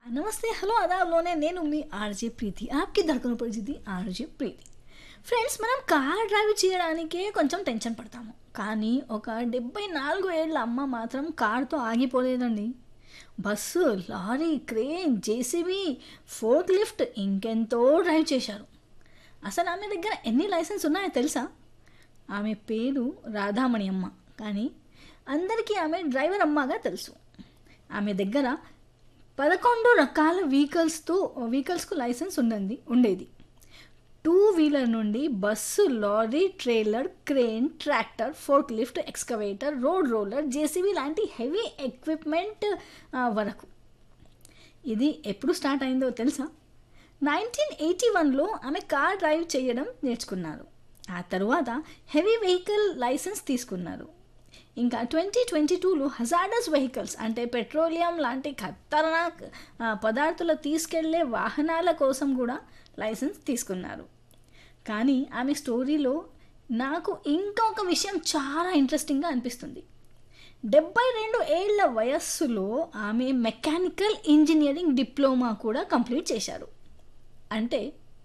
నమస్తే హలో అదాబ్లోనే నేను మీ ఆర్జే ప్రీతి ఆప్కి దర్కన పరిస్థితి ఆర్జే ప్రీతి ఫ్రెండ్స్ మనం కార్ డ్రైవ్ చేయడానికే కొంచెం టెన్షన్ పడతాము కానీ ఒక డెబ్బై నాలుగు ఏళ్ళ అమ్మ మాత్రం కార్తో ఆగిపోలేదండి bus lorry crane JCB forklift ఇంకెంతో డ్రైవ్ చేశారు అసలు ఆమె దగ్గర ఎన్ని లైసెన్స్ ఉన్నాయో తెలుసా ఆమె పేరు రాధామణి అమ్మ కానీ అందరికీ ఆమె డ్రైవర్ అమ్మగా తెలుసు ఆమె దగ్గర పదకొండు రకాల వెహికల్స్తో వెహికల్స్కు లైసెన్స్ ఉన్నది ఉండేది టూ వీలర్ నుండి bus lorry trailer crane tractor forklift excavator road roller JCB లాంటి హెవీ ఎక్విప్మెంట్ ఆ, వరకు ఇది ఎప్పుడు స్టార్ట్ అయిందో తెలుసా నైన్టీన్ ఎయిటీ వన్లో ఆమె కార్ డ్రైవ్ చేయడం నేర్చుకున్నారు ఆ తరువాత హెవీ వెహికల్ లైసెన్స్ తీసుకున్నారు ఇంకా ట్వంటీ ట్వంటీ టూలో హజార్డస్ వెహికల్స్ అంటే పెట్రోలియం లాంటి ఖతర్నాక్ ఆ, పదార్థాలు తీసుకెళ్లే వాహనాల కోసం కూడా లైసెన్స్ తీసుకున్నారు కానీ ఆమె స్టోరీలో నాకు ఇంకొక విషయం చాలా ఇంట్రెస్టింగ్గా అనిపిస్తుంది డెబ్బై రెండు ఏళ్ల వయస్సులో ఆమె మెకానికల్ ఇంజనీరింగ్ డిప్లొమా కూడా కంప్లీట్ చేశారు అంటే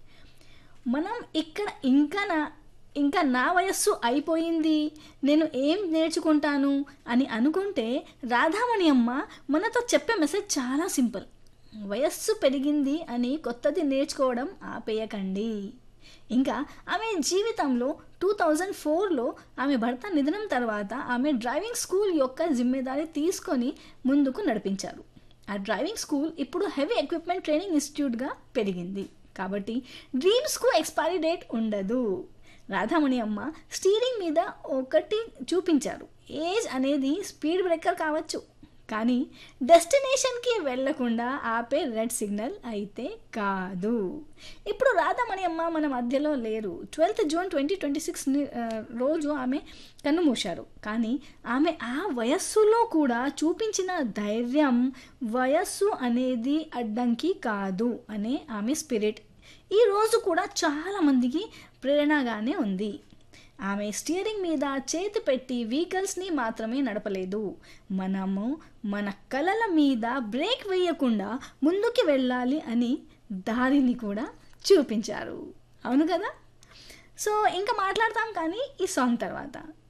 మనం ఇక్కడ ఇంకా నా ఇంకా నా వయస్సు అయిపోయింది నేను ఏం నేర్చుకుంటాను అని అనుకుంటే రాధామణి అమ్మ మనతో చెప్పే మెసేజ్ చాలా సింపుల్ వయస్సు పెరిగింది అని కొత్తది నేర్చుకోవడం ఆపేయకండి ఇంకా ఆమె జీవితంలో టూ థౌజండ్ ఫోర్లో ఆమె భర్త నిధనం తర్వాత ఆమె డ్రైవింగ్ స్కూల్ యొక్క జిమ్మెదారి తీసుకొని ముందుకు నడిపించారు ఆ డ్రైవింగ్ స్కూల్ ఇప్పుడు హెవీ ఎక్విప్మెంట్ ట్రైనింగ్ ఇన్స్టిట్యూట్గా పెరిగింది కాబట్టి డ్రీమ్స్కు ఎక్స్పైరీ డేట్ ఉండదు రాధామణి అమ్మ స్టీరింగ్ మీద ఒకటి చూపించారు ఏజ్ అనేది స్పీడ్ బ్రేకర్ కావచ్చు కానీ డెస్టినేషన్కి వెళ్లకుండా ఆపే రెడ్ సిగ్నల్ అయితే కాదు ఇప్పుడు రాధామణి అమ్మ మన మధ్యలో లేరు twelfth June twenty twenty six రోజు ఆమె కన్నుమూశారు కానీ ఆమె ఆ వయస్సులో కూడా చూపించిన ధైర్యం వయస్సు అనేది అడ్డంకి కాదు అనే ఆమె స్పిరిట్ ఈ రోజు కూడా చాలామందికి ప్రేరణగానే ఉంది ఆమె స్టీరింగ్ మీద చేతి పెట్టి వెహికల్స్ని మాత్రమే నడపలేదు మనము మన కలల మీద బ్రేక్ వేయకుండా ముందుకు వెళ్ళాలి అని దారిని కూడా చూపించారు అవును కదా సో ఇంకా మాట్లాడతాం కానీ ఈ సాంగ్ తర్వాత